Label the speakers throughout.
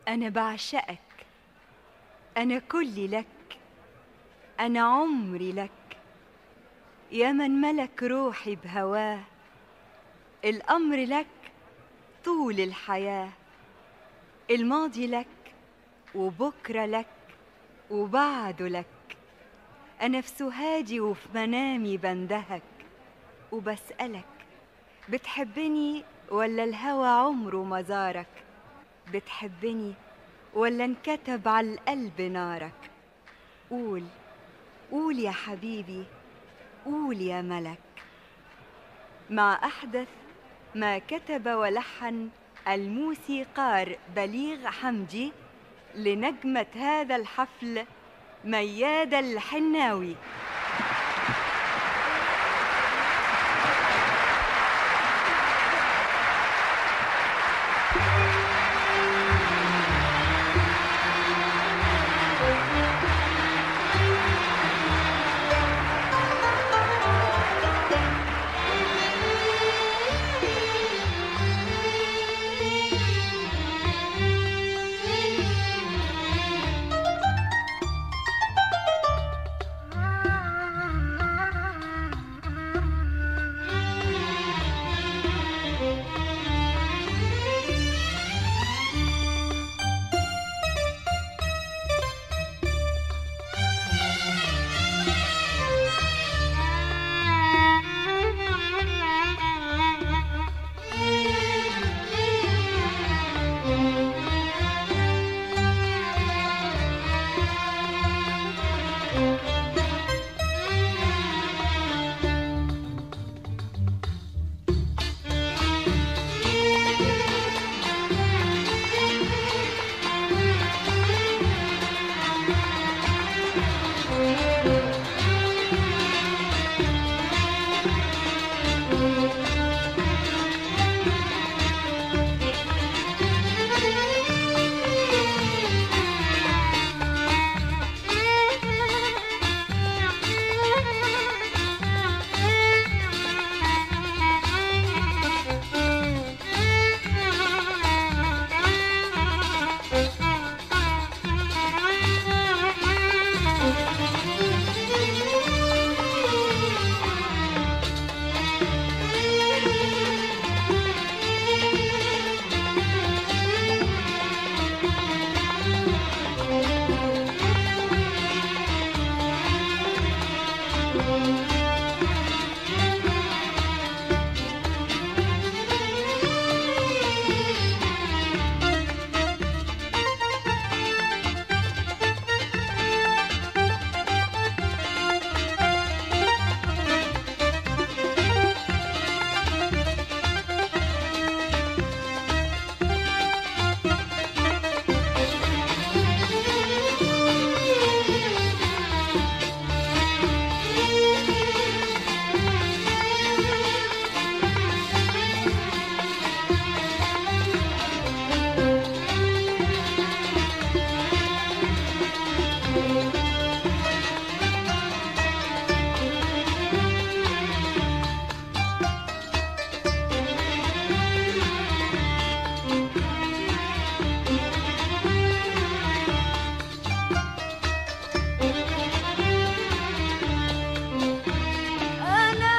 Speaker 1: أنا بعشقك أنا كلي لك أنا عمري لك يا من ملك روحي بهواه الأمر لك طول الحياة الماضي لك وبكرة لك وبعده لك أنا في سهادي وفي منامي بندهك وبسألك بتحبني ولا الهوى عمره ما زارك بتحبني ولا انكتب على القلب نارك قول قول يا حبيبي قول يا ملك مع أحدث ما كتب ولحن الموسيقار بليغ حمدي لنجمة هذا الحفل ميادة الحناوي
Speaker 2: أنا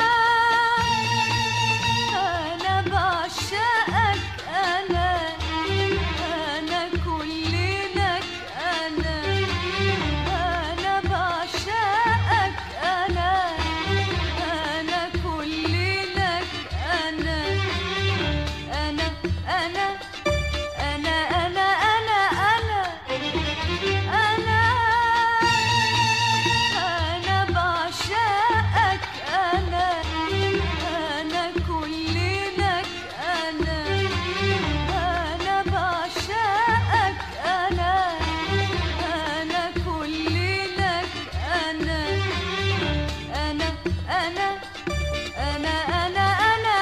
Speaker 2: أنا بعشقك أنا أنا كل لك أنا أنا بعشقك أنا أنا كل لك أنا أنا أنا أنا أنا أنا أنا أنا أنا بعشقك أنا أنا كل لك أنا أنا بعشقك أنا أنا كل لك أنا أنا أنا أنا أنا أنا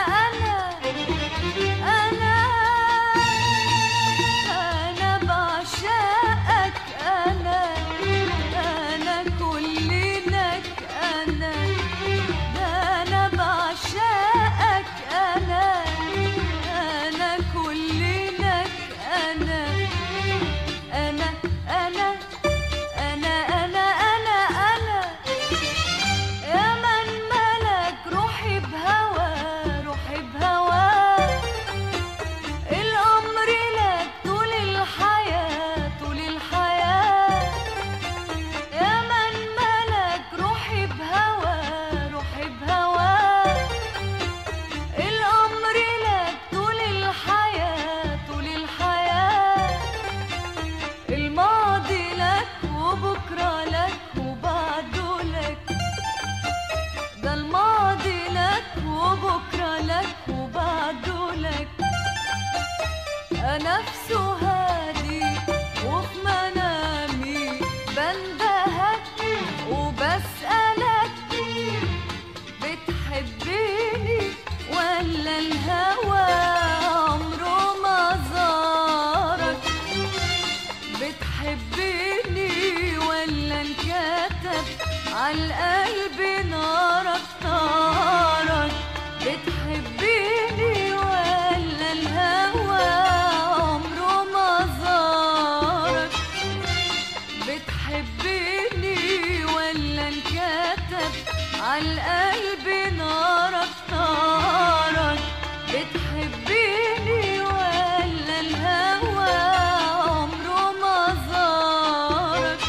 Speaker 2: أنا أنا أنا بعشقك أنا أنا كل لك أنا ده أنا بعشقك أنا أنا كل لك أنا نفسه هادي وفي منامي بندهك وبسألك بتحبيني ولا الهوى عمره ما زارك بتحبيني ولا انكتب عالقلب نارك نارك بتحبيني ولا الهوى عمره ما زارك بتحبيني ولا انكتب عالقلب نارك نارك بتحبيني ولا الهوى عمره ما زارك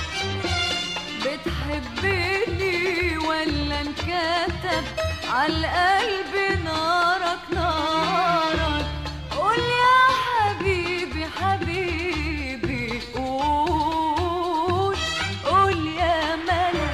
Speaker 2: بتحبيني ولا انكتب عالقلب نارك نارك قول يا حبيبي حبيبي قول قول يا ملك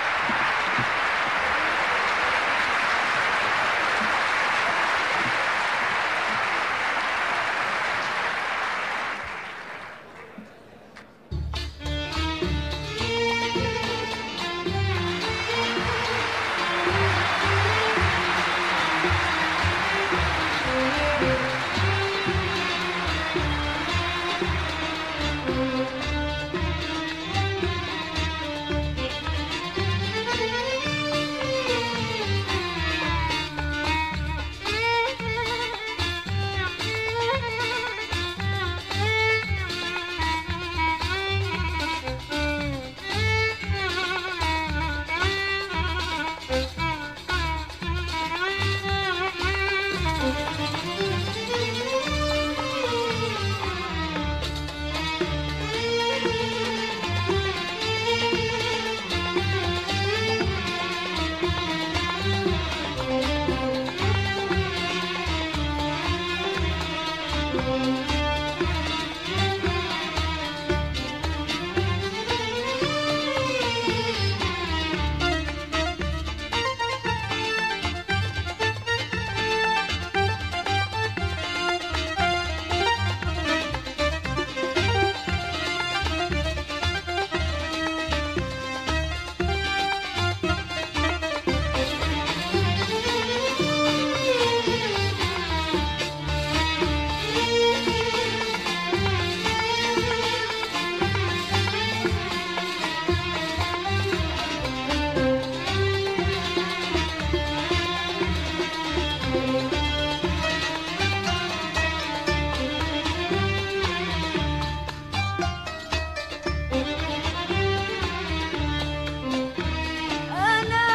Speaker 2: أنا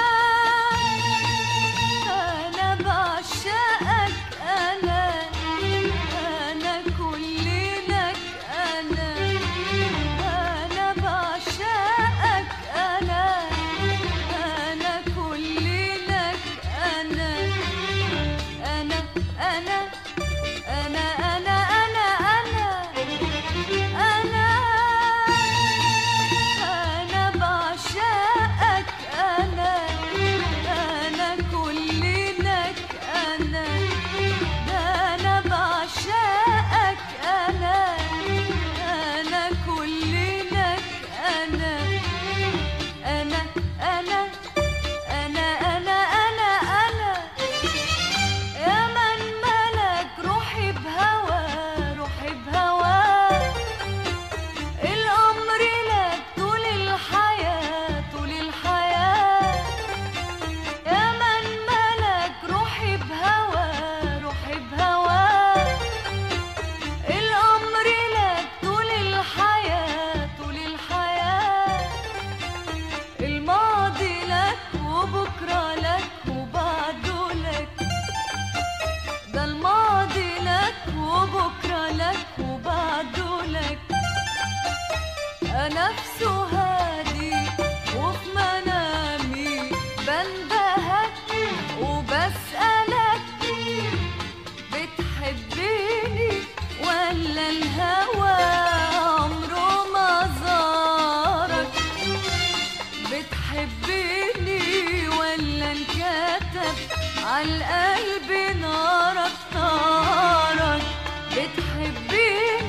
Speaker 2: أنا بعشقك أنا أنا كل لك أنا أنا بعشقك أنا أنا كل لك أنا أنا أنا أنا أنا أنا أنا أنا أنا بعشقك أنا أنا كل لك أنا ده أنا بعشقك أنا أنا كل لك أنا أنا أنا أنا أنا أنا أنا يا من ملك روحي بهوى روحي بهوى الأمر لك طول الحياة طول الحياة يا من ملك روحي بهوى روحي بهوى الأمر لك طول الحياة طول الحياة الماضي لك وبكرة لك وبعده لك ده الماضي لك وبكرة لك وبعده لك نفسه هادي وفي منامي بندهك وبسألك بتحبيني ولا الهوى عمره ما زارك بتحبيني ولا انكتب عالقلب نارك نارك بتحبيني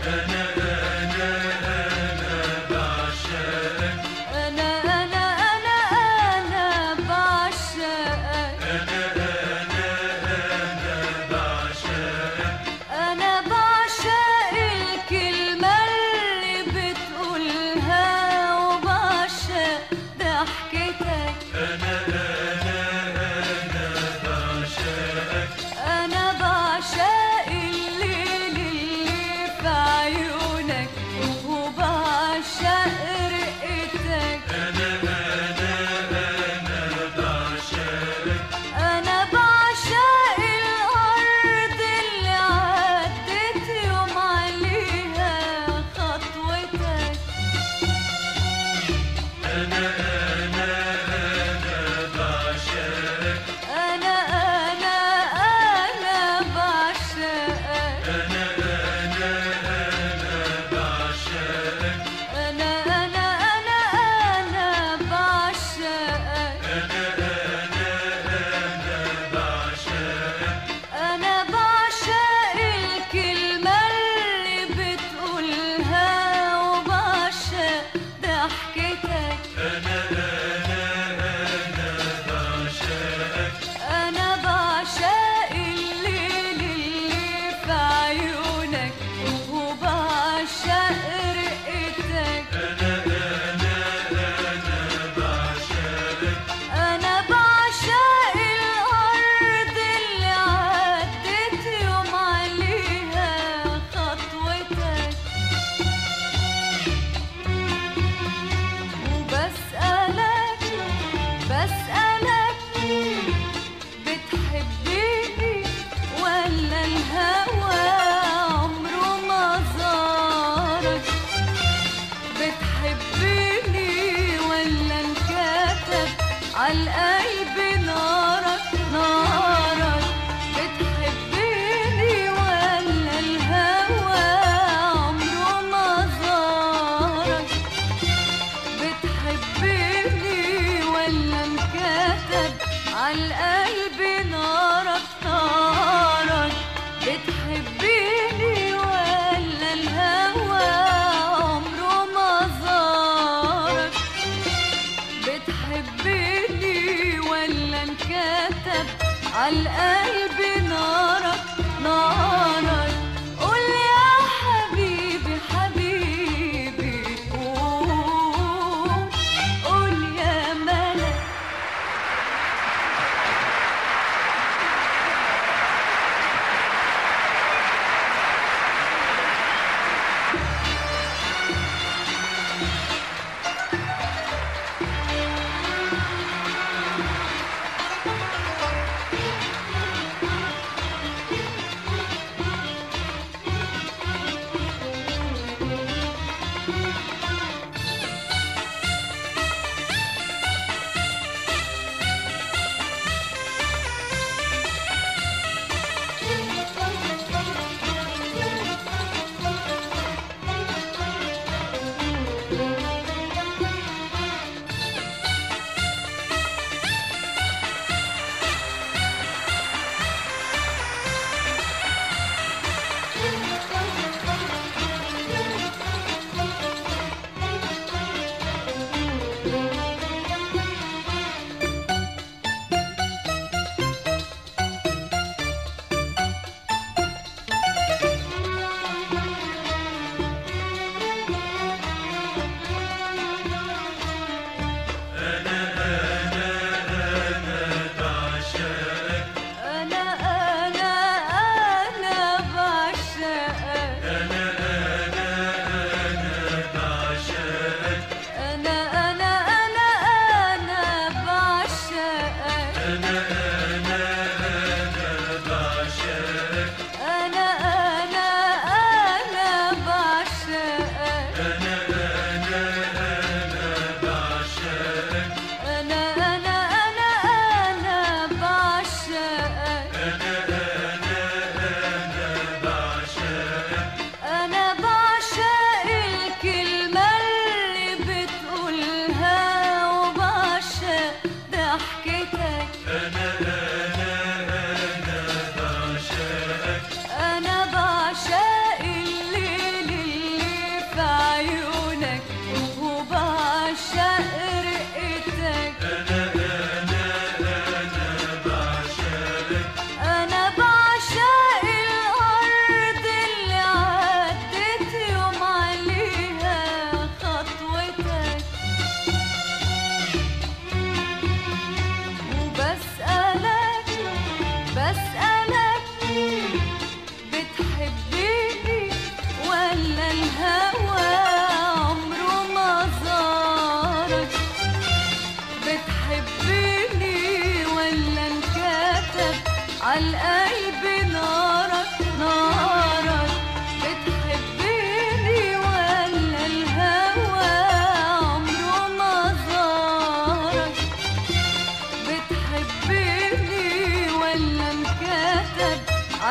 Speaker 2: أنا أنا أنا أنا بعشقك أنا بعشق الكلمة اللي بتقولها وبعشق ضحكتك أنا بعشق الليل اللي في عيونك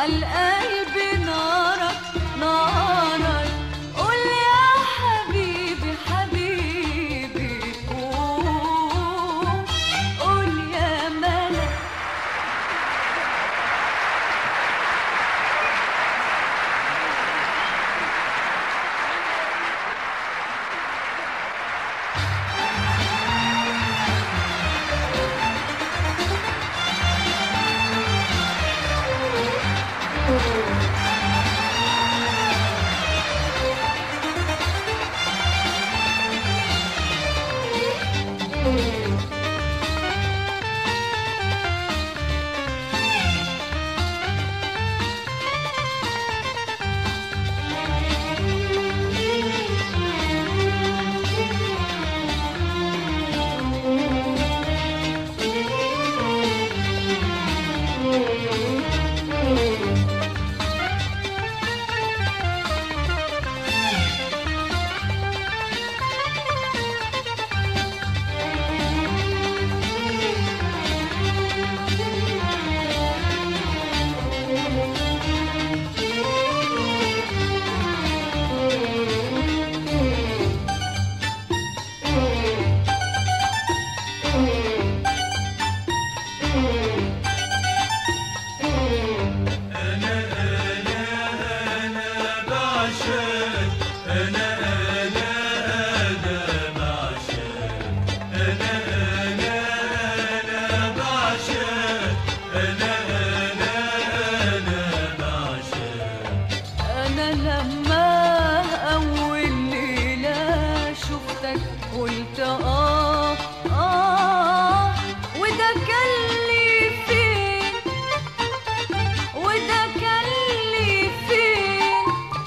Speaker 2: عالقلب نارك نارك قول يا حبيبي حبيبي قول قول يا ملك أنا لما أول ليلة شفتك قلت آه آه وده كان لي فين وده كان لي فين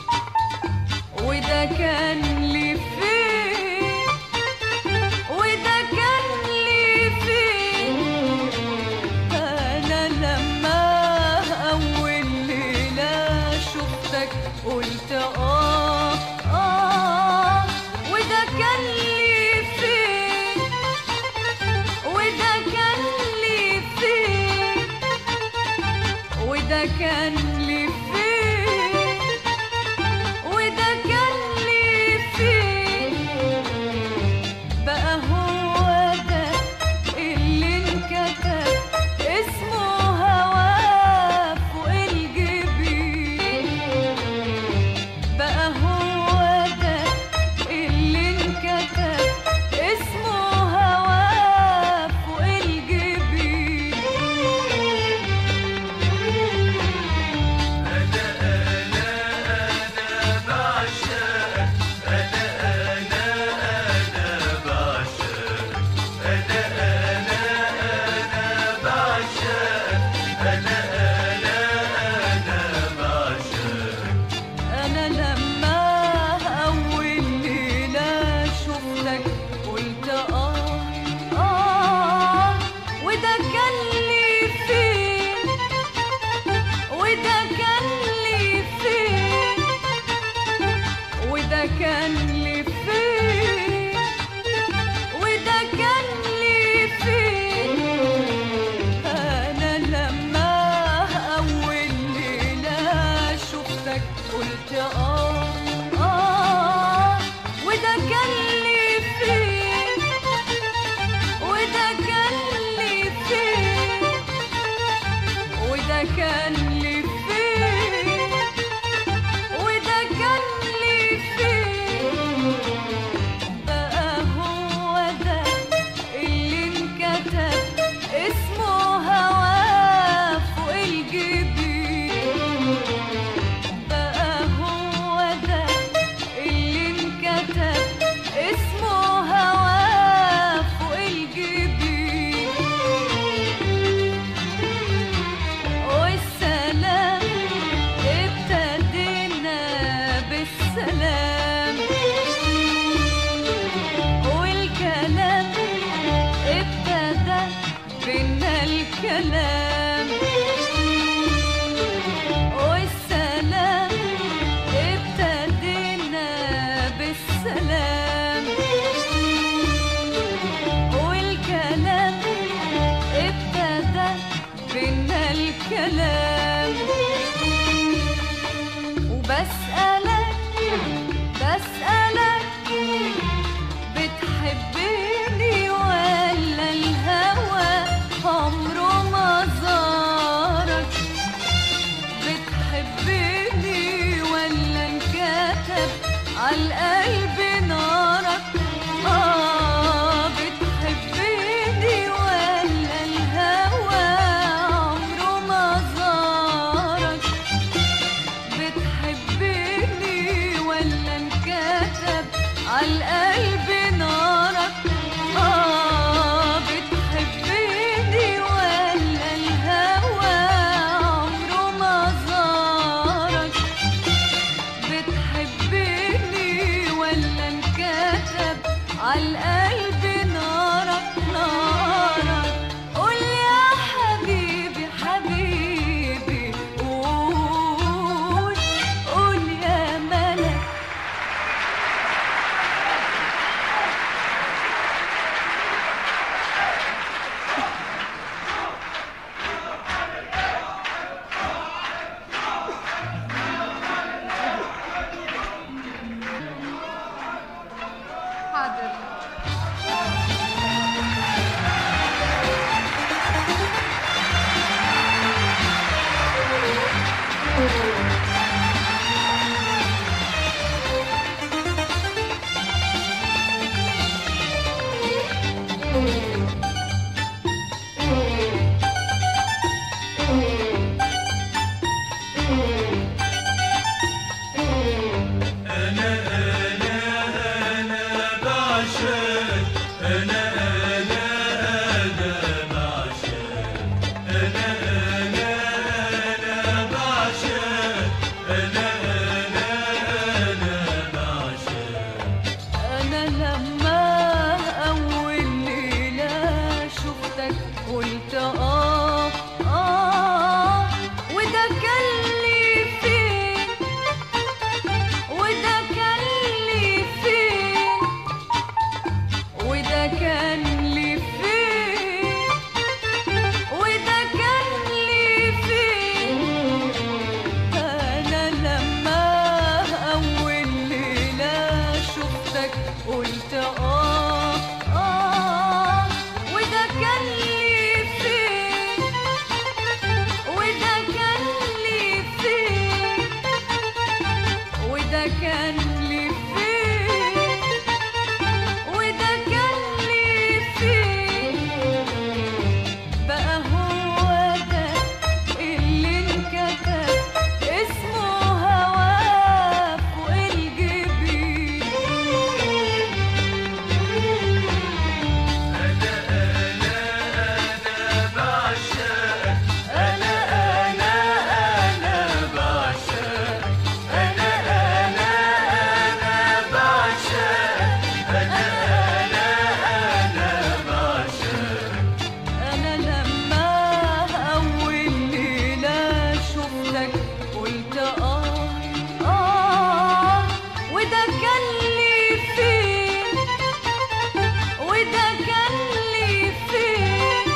Speaker 2: وده كان لي فين وده كان لي فين أنا لما أول ليلة شفتك قلت آه آه وده كان لي فين وده كان لي فين وده كان لي فين وده كان لي فين بقى هو ده اللي انكتب اسمه هواه فوق الجبين بقى هو ده اللي انكتب اسمه هواه فوق الجبين أنا لما أول ليلة شفتك قلت آه آه وده كان لي فين وده كان لي فين وده كان لي فين وده كان لي فين أنا لما أول ليلة شفتك قلت آه آه وده كان لي فين وده كان لي فين وده كان لي فين وده كان لي فين بقى هو ده اللي انكتب اسمه هواه فوق الجبين بقى هو ده اللي انكتب اسمه هواه فوق الجبين والسلام ابتدينا بالسلام والكلام ابتدى بينا الكلام والسلام ابتدينا بالسلام والكلام ابتدى بينا الكلام وبسألك بتحبني ولا الهوى عمره ما زارك بتحبني ولا انكتب عالقلب نارك آه بتحبني ولا الهوى عمره ما زارك بتحبني ولا انكتب عالقلب نارك آه بتحبني ولا الهوى عمره ما زارك بتحبني ولا انكتب عالقلب نارك نارك قول يا حبيبي حبيبي قول قول يا ملك حاضر أنا لما أول ليلة شفتك قلت آه آه وده كان لي فين وده كان لي فين وده كان لي فين وده كان لي فين أنا لما أول ليلة شفتك قلت آه آه وده كان لي فين وده كان لي فين وده كان لي فين وده كان لي فين بقى هو ده اللي انكتب اسمه هواه فوق الجبين أنا أنا أنا بعشق أنا أنا أنا بعشق أنا أنا أنا بعشق أنا لما أول ليلة شفتك قلت آه آه وده كان لي فين وده كان لي فين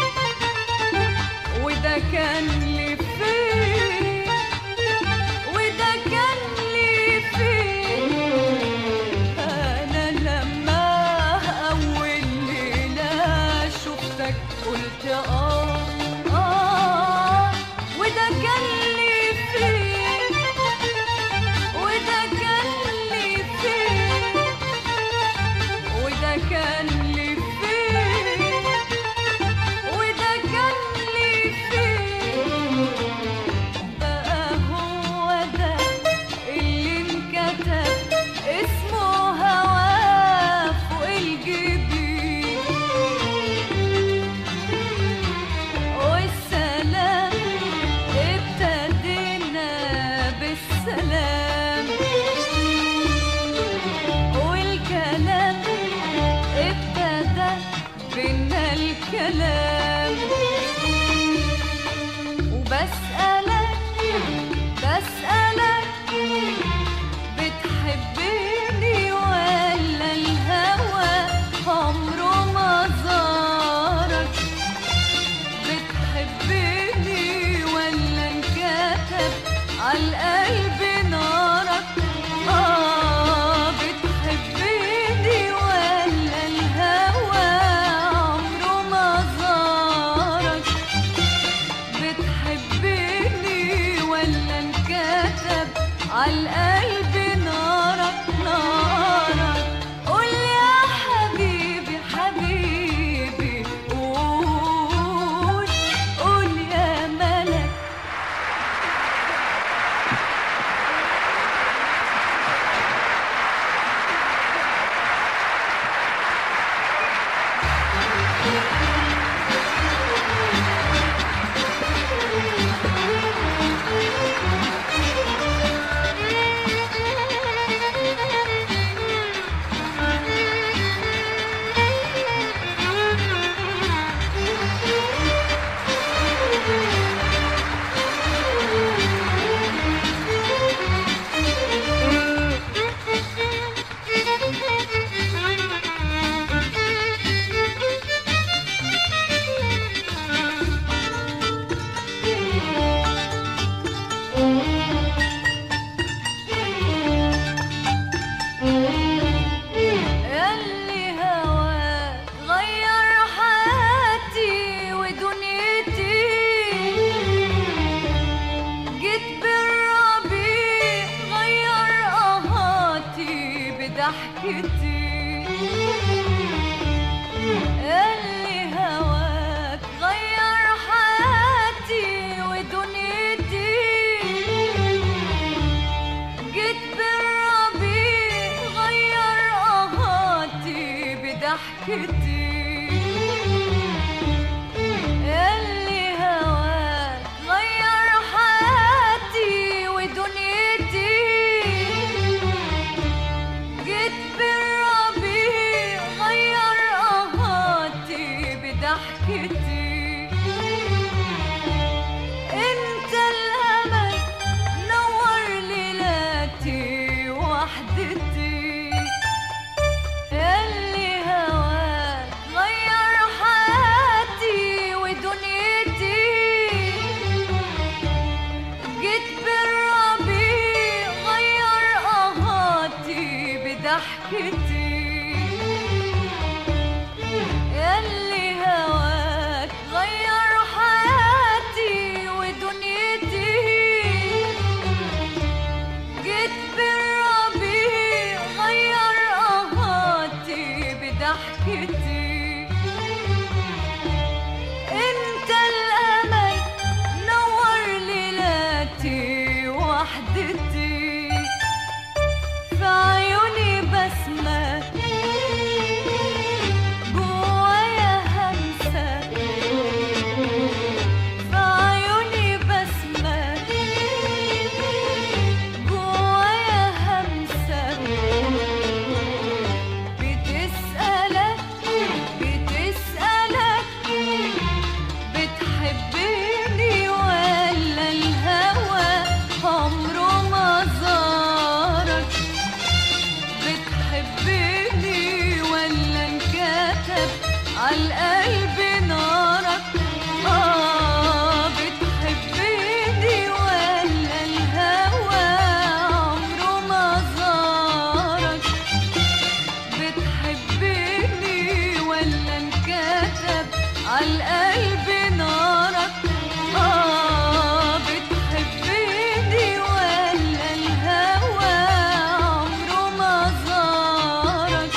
Speaker 2: وده كان لي فين وده كان لي فين أنا لما أول ليلة شفتك قلت آه آه وده كان لي فين وده كان لي فين وده كان لي فين وده كان لي فين بقى هو ده اللي انكتب اسمه هواه فوق الجبين والسلام ابتدينا بالسلام والكلام ابتدى بينا الكلام وبسألك بسألك بتحبني ولا الهوى عمره ما زارك بتحبني ولا انكتب عالقلب نارك آه بضحكتي اللي هواك غير حياتي ودنيتي جيت بالربيع غير قهاتي بضحكتي اللي هواك غير حياتي ودنيتي جيت بالربيع غير قهاتي بضحكتي انت الامل نور ليلاتي وحدتي اللي هواك غير حياتي ودنيتي جيت بالربيع غير قهاتي بضحكتي اللي هواك غير حياتي ودنيتي جيت بالربيع غير قهاتي بضحكتي انت الامل نور ليلاتي وحدتي في عيوني بسمة جوايا همسة في عيوني بسمة جوايا همسة بتسألك بتسألك بتحبني ولا الهوى عمره ما زارك بتحبني ولا انكتب عالقلب نارك آه بتحبني ولا الهوى عمره ما زارك بتحبني ولا انكتب عالقلب نارك آه بتحبني ولا الهوى عمره ما زارك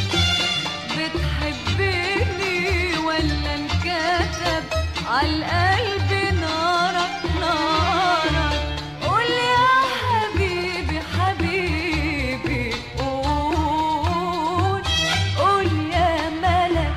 Speaker 2: بتحبني ولا انكتب عالقلب نارك نارك قول يا حبيبي حبيبي قول قول يا ملك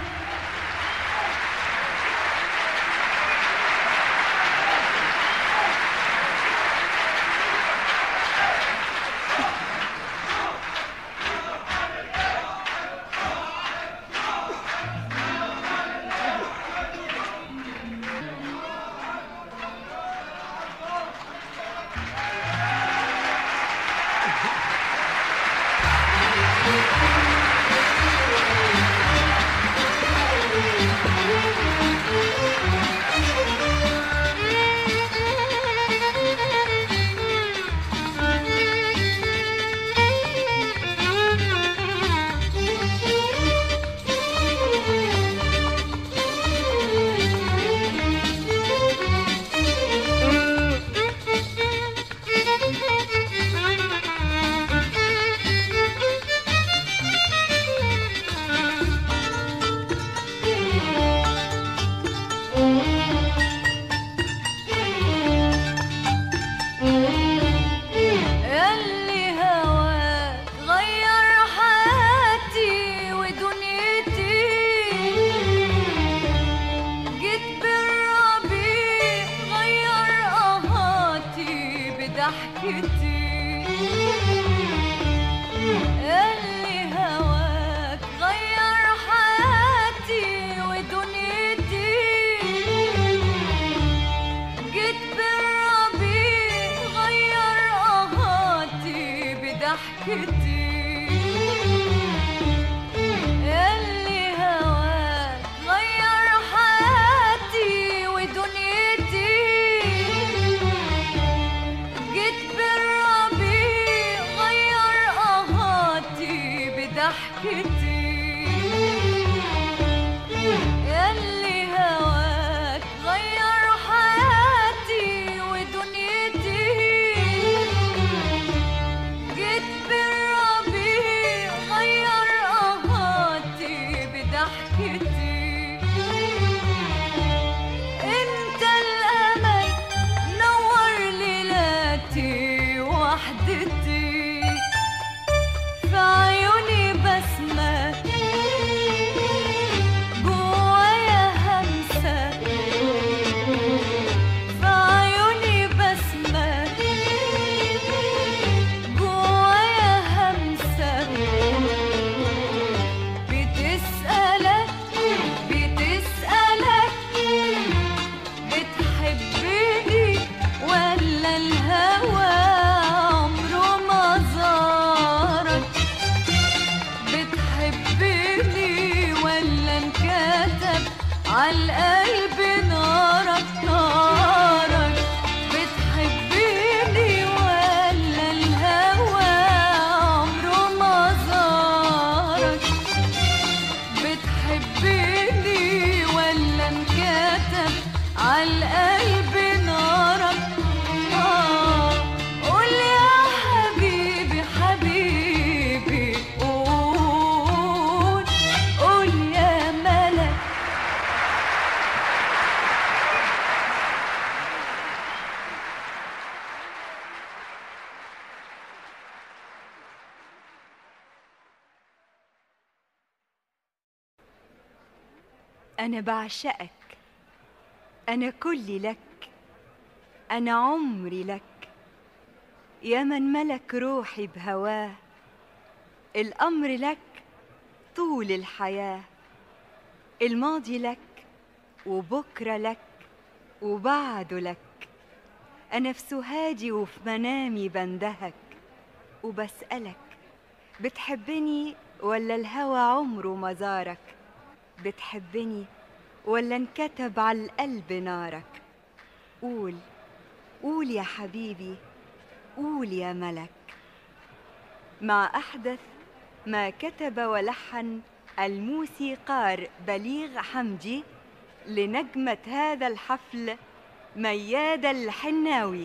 Speaker 2: اللي هواك غير حياتي ودنيتي جيت بالربيع غير قهاتي بضحكتي اللي هواك غير حياتي ودنيتي جيت بالربيع غير قهاتي بضحكتي اللي هواك غير حياتي ودنيتي جيت بالربيع غير قهاتي بضحكتي اللي هواك غير حياتي ودنيتي جيت بالربيع عالقلب نارك نارك بتحبني ولا الهوى عمره ما زارك بتحبني ولا انكتب عالقلب نارك آه قول يا حبيبي حبيبي قول قول يا ملك
Speaker 1: أنا بعشقك أنا كلي لك أنا عمري لك يا من ملك روحي بهواه الأمر لك طول الحياة الماضي لك وبكرة لك وبعده لك أنا في سهادي وفي منامي بندهك وبسألك بتحبني ولا الهوى عمره ما زارك بتحبني ولا انكتب على القلب نارك قول قول يا حبيبي قول يا ملك مع أحدث ما كتب ولحن الموسيقار بليغ حمدي لنجمة هذا الحفل ميادة الحناوي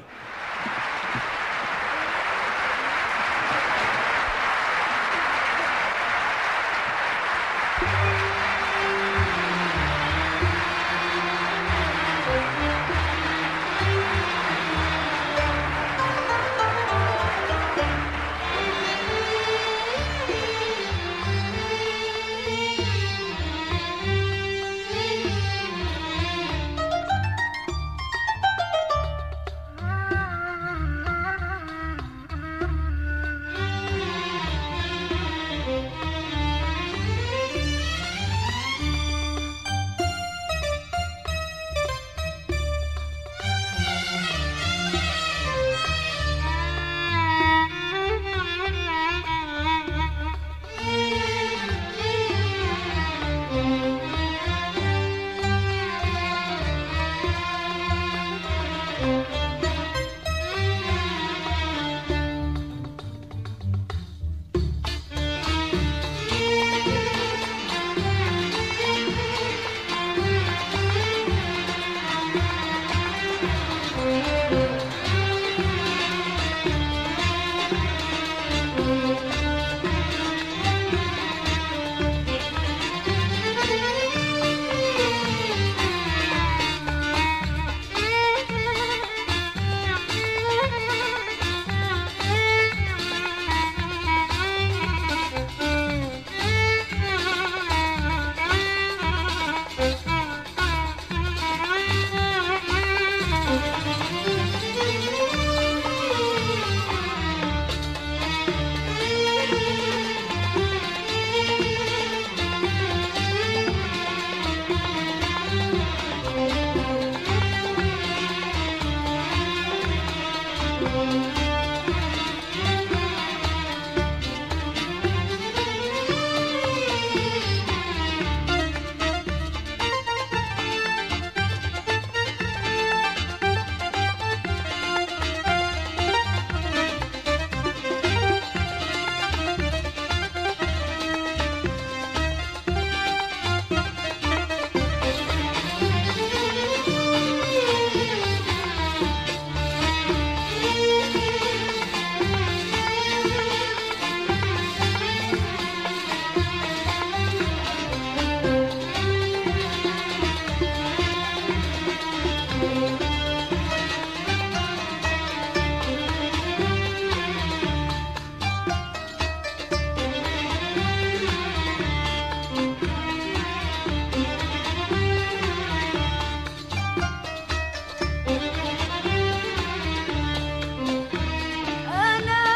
Speaker 2: أنا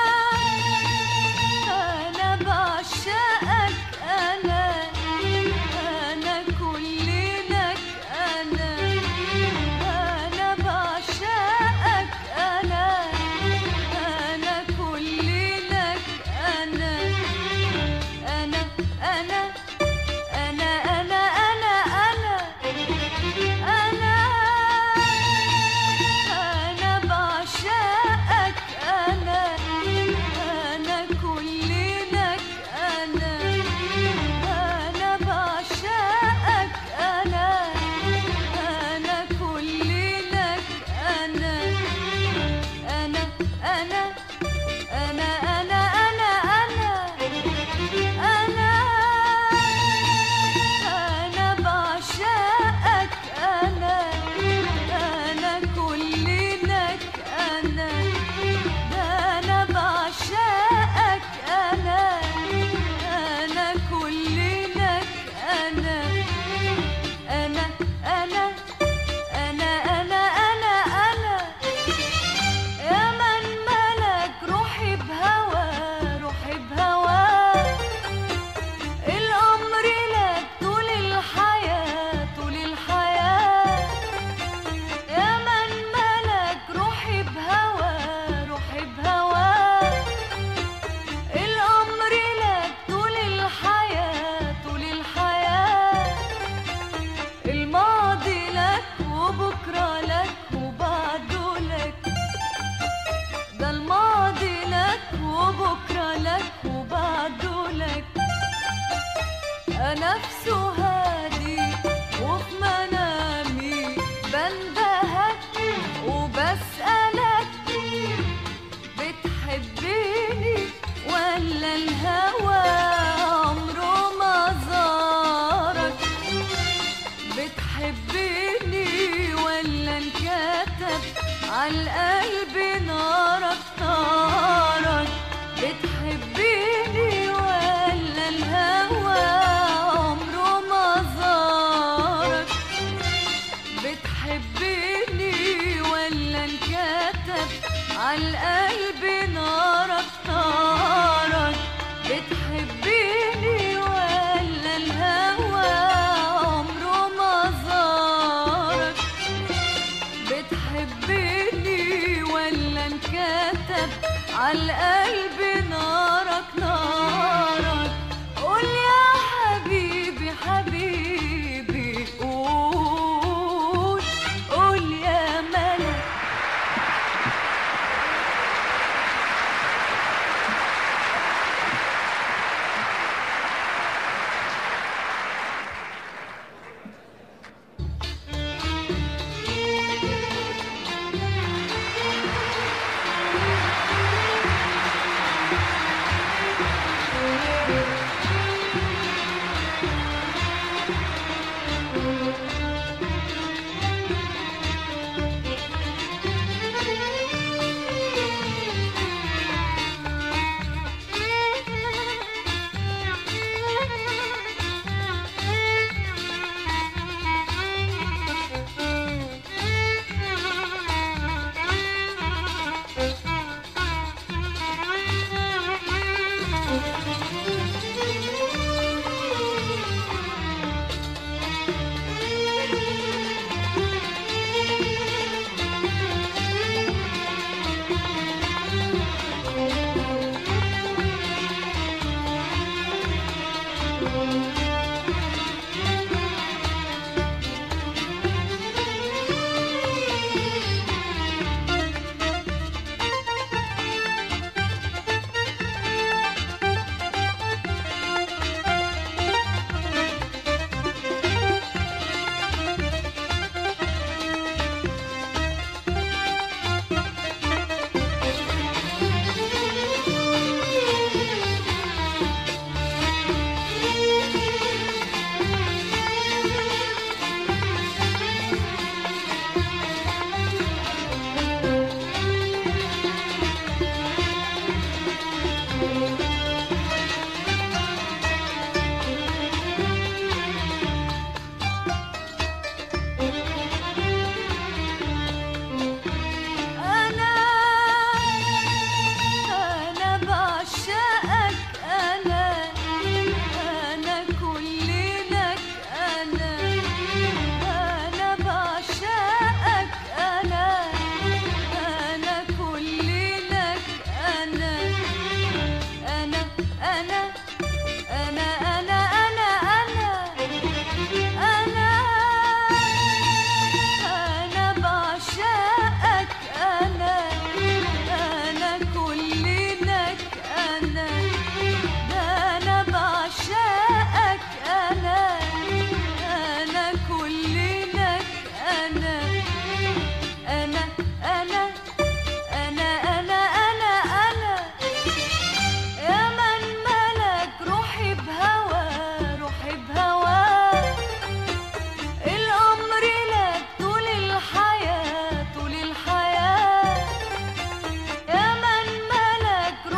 Speaker 2: أنا بعشقك أنا أنا كل لك أنا أنا بعشقك أنا أنا كل لك أنا أنا أنا أنا أنا أنا أنا نفسه هادي وفي منامي بندهك وبسألك بتحبيني ولا الهوى عمره ما زارك بتحبيني ولا انكتب عالقلب نارك نارك بتحبيني ولا الهوى عمره ما زارك بتحبيني ولا انكتب عالقلب نارك نارك بتحبيني ولا الهوى عمره ما زارك بتحبيني ولا انكتب عالقلب